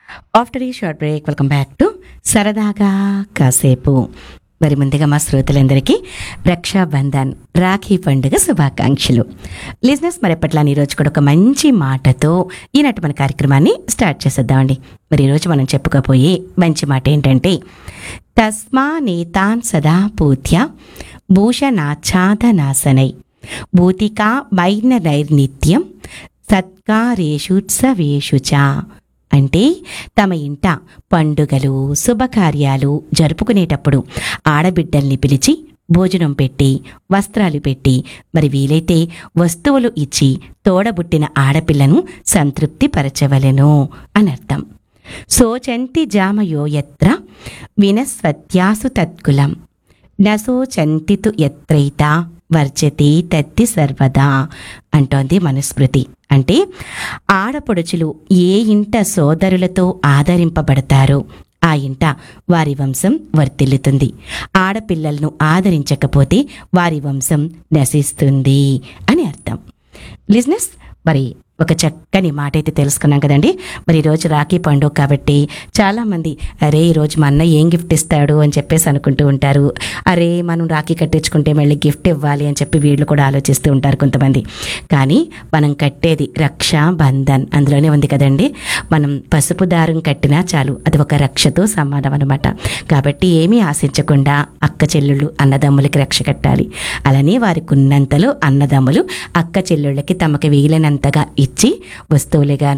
after ఈ short break welcome back to సరదాగా కాసేపు మరి ముందుగా మా శ్రోతలందరికీ రక్షాబంధన్ రాఖీ పండుగ శుభాకాంక్షలు లిజినెస్ మరి ఎప్పట్లాని ఈరోజు కూడా ఒక మంచి మాటతో ఈనాటి మన కార్యక్రమాన్ని స్టార్ట్ చేసేద్దామండి మరి ఈరోజు మనం చెప్పుకోబోయే మంచి మాట ఏంటంటే తస్మా నేతాన్ సదా పూత్య భూషణాచ్ఛాదనాసనై భూతికా మైన నైర్నిత్యం సత్కారేషుత్సవేషు చ అంటే తమ ఇంట పండుగలు శుభకార్యాలు జరుపుకునేటప్పుడు ఆడబిడ్డల్ని పిలిచి భోజనం పెట్టి వస్త్రాలు పెట్టి మరి వీలైతే వస్తువులు ఇచ్చి తోడబుట్టిన ఆడపిల్లను సంతృప్తి పరచవలెను అని అర్థం సోచంతి జామయో యత్ర వినస్వత్యాసు తత్కులం నశోచంతితు ఎత్రైత వర్జతి తత్తి సర్వదా అంటోంది మనుస్మృతి అంటే ఆడపడుచులు ఏ ఇంట సోదరులతో ఆదరింపబడతారో ఆ ఇంట వారి వంశం వర్తిల్లుతుంది ఆడపిల్లలను ఆదరించకపోతే వారి వంశం నశిస్తుంది అని అర్థం లిజినెస్ మరి ఒక చక్కని మాట అయితే తెలుసుకున్నాం కదండి మరి ఈరోజు రాఖీ పండుగ కాబట్టి చాలామంది అరే ఈరోజు మా అన్న ఏం గిఫ్ట్ ఇస్తాడు అని చెప్పేసి అనుకుంటూ ఉంటారు అరే మనం రాఖీ కట్టించుకుంటే మళ్ళీ గిఫ్ట్ ఇవ్వాలి అని చెప్పి వీళ్ళు కూడా ఆలోచిస్తూ ఉంటారు కొంతమంది కానీ మనం కట్టేది రక్ష బంధన్ అందులోనే ఉంది కదండి మనం పసుపు దారం కట్టినా చాలు అది ఒక రక్షతో సమానం అనమాట కాబట్టి ఏమీ ఆశించకుండా అక్క చెల్లెళ్ళు అన్నదమ్ములకి రక్ష కట్టాలి అలానే వారికి ఉన్నంతలో అన్నదమ్ములు అక్క చెల్లెళ్ళకి తమకు వీలైనంతగా ఇచ్చి వస్తువులుగా